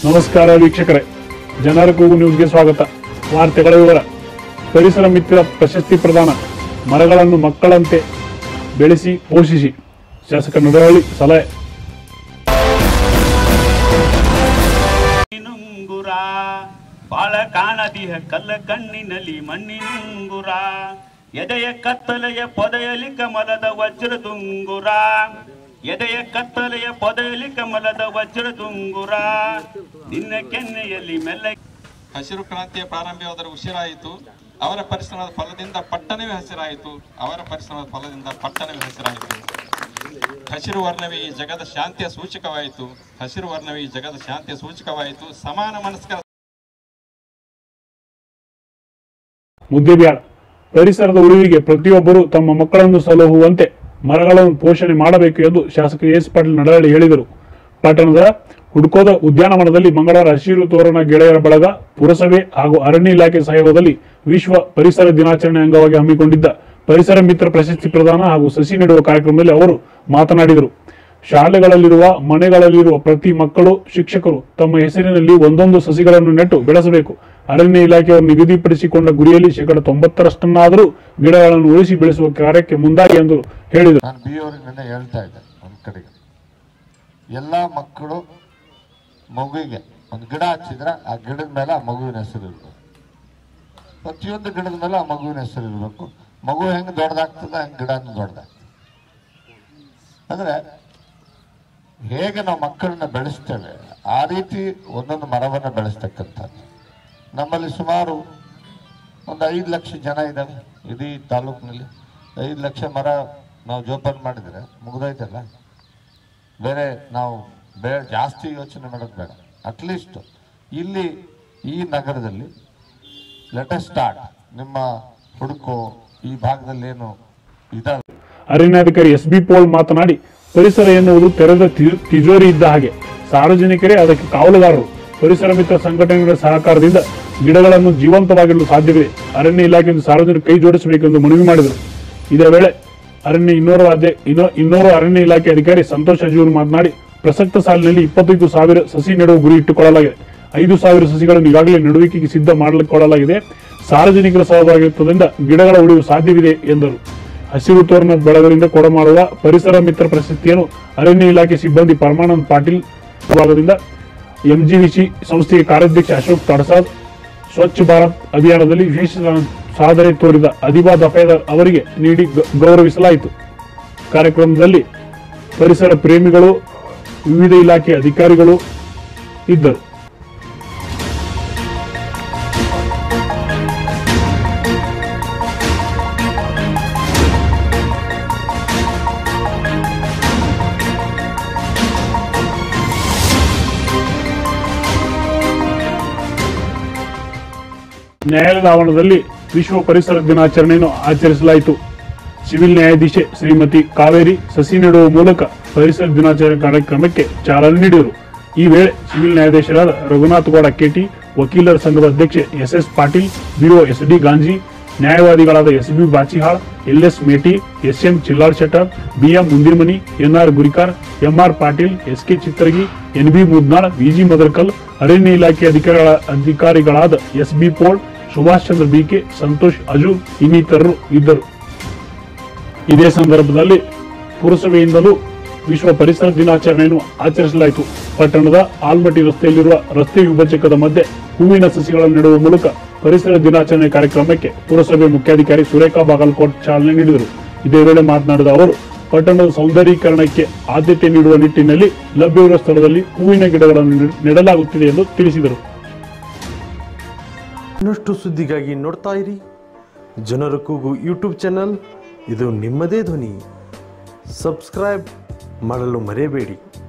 ನಮಸ್ಕಾರ ವೀಕ್ಷಕರೇ ಜನರ ಕೂಗು ನ್ಯೂಸ್ಗೆ ಸ್ವಾಗತ ವಾರ್ತೆಗಳ ವಿವರ ಪರಿಸರ ಮಿತ್ರ ಪ್ರಶಸ್ತಿ ಪ್ರದಾನ ಮರಗಳನ್ನು ಮಕ್ಕಳಂತೆ ಬೆಳೆಸಿ ಪೋಷಿಸಿ ಶಾಸಕ ನಡವಳ್ಳಿ ಸಲಹೆ ನುಂಗುರ ಬಾಳ ಕಾಣದಿಹ ಕಲ್ಲ ಕಣ್ಣಿನಲ್ಲಿ ಮಣ್ಣಿನುಂಗುರ ಎದೆಯ ಕತ್ತಲೆಯ ಪೊದೆಯಲಿ ಕಮಲದ ವಜ್ರ ದುಂಗುರ ಎದೆಯ ಕತ್ತಲೆಯ ಪೊದೆಯಲಿ ಕಮಲದ ವಜ್ರ ದುಂಗುರ ನಿನ್ನ ಕೆನ್ನೆಯಲ್ಲಿ ಮೆಲ್ಲ ಹಸಿರು ಕ್ರಾಂತಿಯ ಪ್ರಾರಂಭವಾದರೆ ಉಸಿರಾಯಿತು ಅವರ ಪರಿಶ್ರಮದ ಫಲದಿಂದ ಪಟ್ಟಣವೇ ಹಸಿರಾಯಿತು ಅವರ ಪರಿಶ್ರಮದ ಫಲದಿಂದ ಪಟ್ಟಣವೇ ಹಸಿರಾಯಿತು ಹಸಿರು ವರ್ಣವೇ ಈ ಜಗದ ಶಾಂತಿಯ ಸೂಚಕವಾಯಿತು ಹಸಿರು ವರ್ಣವೇ ಈ ಜಗದ ಶಾಂತಿಯ ಸೂಚಕವಾಯಿತು ಸಮಾನ ಮನಸ್ಕರ ಮುದ್ದೆಬ್ಯಾಳ ಪರಿಸರದ ಉಳಿವಿಗೆ ಪ್ರತಿಯೊಬ್ಬರು ತಮ್ಮ ಮಕ್ಕಳನ್ನು ಸಲಹುವಂತೆ ಮರಗಳನ್ನು ಪೋಷಣೆ ಮಾಡಬೇಕು ಎಂದು ಶಾಸಕ ಎಸ್ ಪಾಟೀಲ್ ನಡಹಳ್ಳಿ ಹೇಳಿದರು ಪಟ್ಟಣದ ಹುಡ್ಕೋದ ಉದ್ಯಾನವನದಲ್ಲಿ ಮಂಗಳವಾರ ಹಸಿರು ತೋರಣ ಗೆಳೆಯರ ಬಳಗ ಪುರಸಭೆ ಹಾಗೂ ಅರಣ್ಯ ಇಲಾಖೆ ಸಹಯೋಗದಲ್ಲಿ ವಿಶ್ವ ಪರಿಸರ ದಿನಾಚರಣೆ ಅಂಗವಾಗಿ ಹಮ್ಮಿಕೊಂಡಿದ್ದ ಪರಿಸರ ಮಿತ್ರ ಪ್ರಶಸ್ತಿ ಪ್ರದಾನ ಹಾಗೂ ಸಸಿ ನೆಡುವ ಕಾರ್ಯಕ್ರಮದಲ್ಲಿ ಅವರು ಮಾತನಾಡಿದರು ಶಾಲೆಗಳಲ್ಲಿರುವ ಮನೆಗಳಲ್ಲಿರುವ ಪ್ರತಿ ಮಕ್ಕಳು ಶಿಕ್ಷಕರು ತಮ್ಮ ಹೆಸರಿನಲ್ಲಿ ಒಂದೊಂದು ಸಸಿಗಳನ್ನು ನೆಟ್ಟು ಬೆಳೆಸಬೇಕು ಅರಣ್ಯ ಇಲಾಖೆಯವರು ನಿಗದಿಪಡಿಸಿಕೊಂಡ ಗುರಿಯಲ್ಲಿ ಶೇಕಡ ತೊಂಬತ್ತರಷ್ಟನ್ನಾದರೂ ಗಿಡಗಳನ್ನು ಉಳಿಸಿ ಬೆಳೆಸುವ ಕಾರ್ಯಕ್ಕೆ ಮುಂದಾಗಿ ಎಂದು ಹೇಳಿದರು ನಾನು ಬಿ ಅವ್ರಿಗೆ ನಿನ್ನೆ ಹೇಳ್ತಾ ಇದ್ದೆ ಒಂದು ಕಡೆಗೆ ಎಲ್ಲ ಮಕ್ಕಳು ಮಗುವಿಗೆ ಒಂದು ಗಿಡ ಹಚ್ಚಿದ್ರೆ ಆ ಗಿಡದ ಮೇಲೆ ಆ ಮಗುವಿನ ಹೆಸರು ಇರಬೇಕು ಪ್ರತಿಯೊಂದು ಗಿಡದ ಮೇಲೆ ಆ ಮಗುವಿನ ಹೆಸರು ಇರಬೇಕು ಮಗು ಹೆಂಗೆ ದೊಡ್ಡದಾಗ್ತದೆ ಹಂಗೆ ಗಿಡನೂ ದೊಡ್ಡದಾಗ್ತದೆ ಅಂದ್ರೆ ಹೇಗೆ ನಾವು ಮಕ್ಕಳನ್ನ ಬೆಳೆಸ್ತೇವೆ ಆ ರೀತಿ ಒಂದೊಂದು ಮರವನ್ನು ಬೆಳೆಸ್ತಕ್ಕಂಥದ್ದು ನಮ್ಮಲ್ಲಿ ಸುಮಾರು ಒಂದು ಐದು ಲಕ್ಷ ಜನ ಇದ್ದಾವೆ ಇಡೀ ತಾಲೂಕಿನಲ್ಲಿ ಐದು ಲಕ್ಷ ಮರ ನಾವು ಜೋಪಾನ ಮಾಡಿದರೆ ಮುಗ್ದೋಯ್ತಲ್ಲ ಬೇರೆ ನಾವು ಬೇ ಜಾಸ್ತಿ ಯೋಚನೆ ಮಾಡೋದು ಬೇಡ ಅಟ್ಲೀಸ್ಟ್ ಇಲ್ಲಿ ಈ ನಗರದಲ್ಲಿ ಲೆಟಸ್ ಸ್ಟಾರ್ಟ್ ನಿಮ್ಮ ಹುಡುಕು ಈ ಭಾಗದಲ್ಲಿ ಏನು ಇದಾವೆ ಅರಣ್ಯಾಧಿಕಾರಿ ಎಸ್ ಬಿ ಪೋಲ್ ಮಾತನಾಡಿ ಪರಿಸರ ಎನ್ನುವುದು ತೆರೆದ ತಿ- ತಿಜೋರಿ ಇದ್ದ ಹಾಗೆ ಸಾರ್ವಜನಿಕರೇ ಅದಕ್ಕೆ ಕಾವಲುಗಾರರು ಪರಿಸರ ಮಿತ್ರ ಸಂಘಟನೆಗಳ ಸಹಕಾರದಿಂದ ಗಿಡಗಳನ್ನು ಜೀವಂತವಾಗಿಡಲು ಸಾಧ್ಯವಿದೆ ಅರಣ್ಯ ಇಲಾಖೆಯಿಂದ ಸಾರ್ವಜನಿಕ ಕೈ ಜೋಡಿಸಬೇಕೆಂದು ಮನವಿ ಮಾಡಿದರು ಇದೇ ವೇಳೆ ಅರಣ್ಯ ಇನ್ನೋರ್ವ ಅಧ್ಯ ಇನ್ನೋ ಇನ್ನೋರ್ವ ಅರಣ್ಯ ಇಲಾಖೆ ಅಧಿಕಾರಿ ಸಂತೋಷ್ ಅಜೂರ್ ಮಾತನಾಡಿ ಪ್ರಸಕ್ತ ಸಾಲಿನಲ್ಲಿ ಇಪ್ಪತ್ತೈದು ಸಾವಿರ ಸಸಿ ನೆಡುವ ಗುರಿ ಇಟ್ಟುಕೊಳ್ಳಲಾಗಿದೆ ಐದು ಸಾವಿರ ಸಸಿಗಳನ್ನು ಈಗಾಗಲೇ ನೆಡುವಿಕೆಗೆ ಸಿದ್ಧ ಮಾಡಲಿಕೊಳ್ಳಲಾಗಿದೆ ಸಾರ್ವಜನಿಕರ ಸಹಭಾಗಿತ್ವದಿಂದ ಗಿಡಗಳ ಉಳಿವು ಸಾಧ್ಯವಿದೆ ಎಂದರು ಹಸಿರು ತೋರಣ ಬೆಳೆಗಳಿಂದ ಕೊಡಮಾಡುವ ಪರಿಸರ ಮಿತ್ರ ಪ್ರಶಸ್ತಿಯನ್ನು ಅರಣ್ಯ ಇಲಾಖೆ ಸಿಬ್ಬಂದಿ ಪರಮಾನಂದ್ ಪಾಟೀಲ್ ವಿಭಾಗದಿಂದ ಎಂಜಿವಿಸಿ ಸಂಸ್ಥೆಯ ಕಾರ್ಯಾಧ್ಯಕ್ಷ ಅಶೋಕ್ ತಡಸಾದ್ ಸ್ವಚ್ಛ ಭಾರತ್ ಅಭಿಯಾನದಲ್ಲಿ ವಿಶೇಷ ಸಾಧನೆ ತೋರಿದ ಅದಿಬಾ ದಫೇದಾರ್ ಅವರಿಗೆ ನೀಡಿ ಗ- ಗೌರವಿಸಲಾಯಿತು ಕಾರ್ಯಕ್ರಮದಲ್ಲಿ ಪರಿಸರ ಪ್ರೇಮಿಗಳು ವಿವಿಧ ಇಲಾಖೆ ಅಧಿಕಾರಿಗಳು ಇದ್ದರು ನ್ಯಾಯಾಲಯದ ಆವರಣದಲ್ಲಿ ವಿಶ್ವ ಪರಿಸರ ದಿನಾಚರಣೆಯನ್ನು ಆಚರಿಸಲಾಯಿತು ಸಿವಿಲ್ ನ್ಯಾಯಾಧೀಶೆ ಶ್ರೀಮತಿ ಕಾವೇರಿ ಸಸಿ ನೆಡುವ ಮೂಲಕ ಪರಿಸರ ದಿನಾಚರಣೆ ಕಾರ್ಯಕ್ರಮಕ್ಕೆ ಚಾಲನೆ ನೀಡಿದರು ಈ ವೇಳೆ ಸಿವಿಲ್ ನ್ಯಾಯಾಧೀಶರಾದ ರಘುನಾಥ್ ಗೌಡ ಕೆಟಿ ವಕೀಲರ ಸಂಘದ ಅಧ್ಯಕ್ಷೆ S S Patil BO S D Ganji ನ್ಯಾಯವಾದಿಗಳಾದ S B Bachihal L S Meti S M Chillar Shettar BM Mundirmani NR Gurikar MR Patil S K Chittaragi N B Mudnal VG Madarkal ಅರಣ್ಯ ಇಲಾಖೆ ಅಧಿಕಾರಿಗಳ ಅಧಿಕಾರಿಗಳಾದ S B Pol Subhash Chandra BK Santosh Aju ಇನ್ನಿತರರು ಇದ್ದರು ಇದೇ ಸಂದರ್ಭದಲ್ಲಿ ಪುರಸಭೆಯಿಂದಲೂ ವಿಶ್ವ ಪರಿಸರ ದಿನಾಚರಣೆಯನ್ನು ಆಚರಿಸಲಾಯಿತು ಪಟ್ಟಣದ ಆಲ್ಮಟ್ಟಿ ರಸ್ತೆಯಲ್ಲಿರುವ ರಸ್ತೆ ವಿಭಜಕದ ಮಧ್ಯೆ ಹೂವಿನ ಸಸಿಗಳನ್ನು ನೆಡುವ ಮೂಲಕ ಪರಿಸರ ದಿನಾಚರಣೆ ಕಾರ್ಯಕ್ರಮಕ್ಕೆ ಪುರಸಭೆ ಮುಖ್ಯಾಧಿಕಾರಿ ಸುರೇಖಾ ಬಾಗಲಕೋಟ್ ಚಾಲನೆ ನೀಡಿದರು ಇದೇ ವೇಳೆ ಮಾತನಾಡಿದ ಅವರು ಪಟ್ಟಣದ ಸೌಂದರೀಕರಣಕ್ಕೆ ಆದ್ಯತೆ ನೀಡುವ ನಿಟ್ಟಿನಲ್ಲಿ ಲಭ್ಯವಿರುವ ಸ್ಥಳದಲ್ಲಿ ಹೂವಿನ ಗಿಡಗಳನ್ನು ನೆಡ- ನೆಡಲಾಗುತ್ತಿದೆ ಎಂದು ತಿಳಿಸಿದರು ಇನ್ನಷ್ಟು ಸುದ್ದಿಗಾಗಿ ನೋಡ್ತಾ ಇರಿ ಜನರ ಕೂಗು ಯೂಟ್ಯೂಬ್ ಚಾನಲ್ ಇದು ನಿಮ್ಮದೇ ಧ್ವನಿ ಸಬ್ಸ್ಕ್ರೈಬ್ ಮಾಡಲು ಮರೆಯಬೇಡಿ